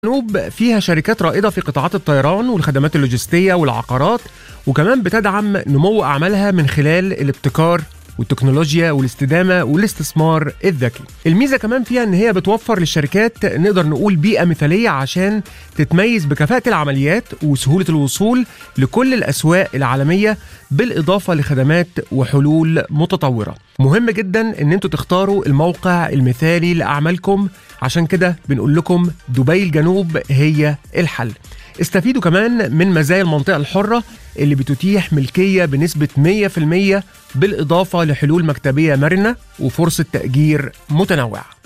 الجنوب فيها شركات رائدة في قطاعات الطيران والخدمات اللوجستية والعقارات وكمان بتدعم نمو أعمالها من خلال الابتكار والتكنولوجيا والاستدامة والاستثمار الذكي الميزة كمان فيها ان هي بتوفر للشركات نقدر نقول بيئة مثالية عشان تتميز بكفاءة العمليات وسهولة الوصول لكل الأسواق العالمية بالإضافة لخدمات وحلول متطورة مهم جدا ان انتوا تختاروا الموقع المثالي لأعمالكم عشان كده بنقول لكم دبي الجنوب هي الحل استفيدوا كمان من مزايا المنطقة الحرة اللي بتتيح ملكية بنسبة 100% بالإضافة لحلول مكتبية مرنة وفرصة تأجير متنوعة